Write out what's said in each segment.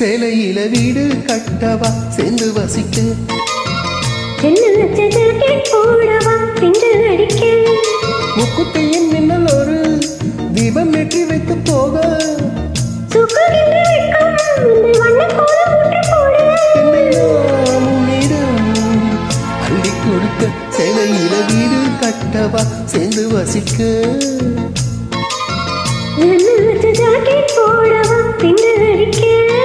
சேலையில வீடு கட்டவா சேர்ந்து வசிக்க என்ன வச்ச ஜாக்கெட் போடவா பிஞ்சு அடிக்க முக்குத்தையின் மின்னல் ஒரு தீபம் ஏற்றி வைத்து போக சுக்குகின்ற வெட்கம் இந்த வண்ணக் கோலம் ஒன்று போட என்னை நான் உன்னிடம் அள்ளி கொடுக்க சேலையில வீடு கட்டவா சேர்ந்து வசிக்க என்ன வச்ச ஜாக்கெட் போடவா பிஞ்சு அடிக்க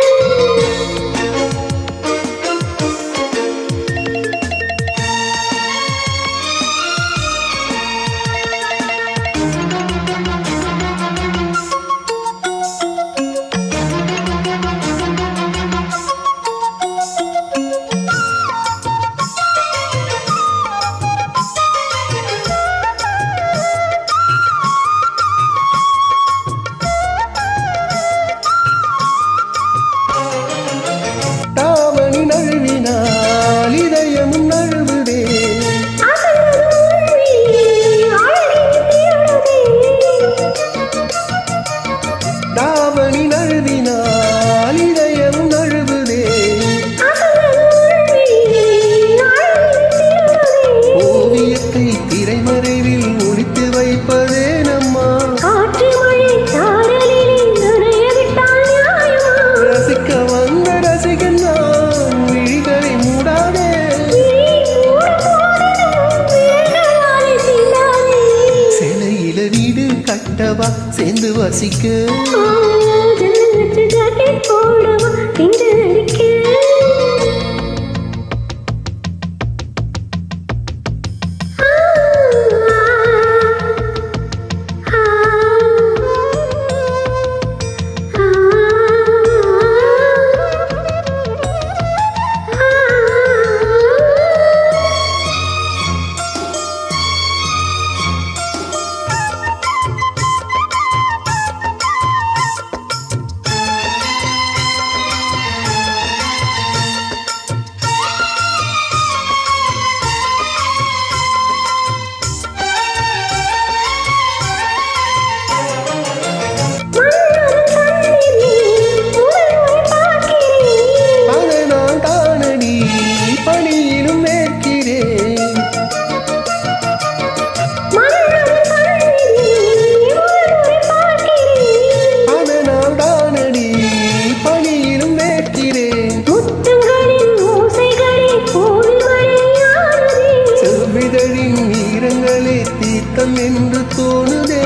தாவணி நழுவினால் இதயமும் நழுவுதே தாவணி நழுவினால் இதயமும் நழுவுதே ஓவியத்தை திரைமறைவில் ஒழித்து வைப்பதே நம்மா ரசிக்க வந்த ரசிகன் நான் விழிகளை மூடாதே சிலையில வீடு கட்டவா சேர்ந்து வசிக்க அதை நான் தானடி பணியிலும் மேற்கிறேன் அதனால் தானடி பணியிலும் மேற்கிறேன் முத்தங்களின் ஓசைகளே கோவில் மழையானதே செவ்விதழின் ஈரங்களே தீர்த்தம் என்று தோணுதே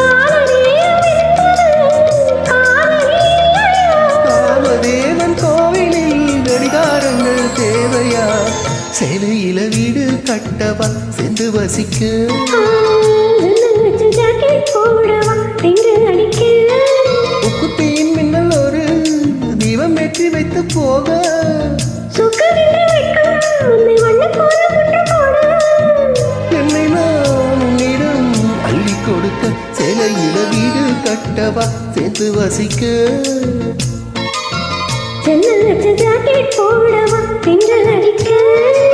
காமதேவன் கோவிலில் கடிகாரங்கள் தேவையா சேலையில வீடு கட்டவா சென்று வசிக்க உக்குத்தியின் மின்னல் ஒரு தீபம் ஏற்றி வைத்து போக என்னை நான் உன்னிடம் அள்ளி கொடுக்க சேலையில வீடு கட்டவா சேர்ந்து வசிக்க போடவா பிஞ்சல் அடிக்க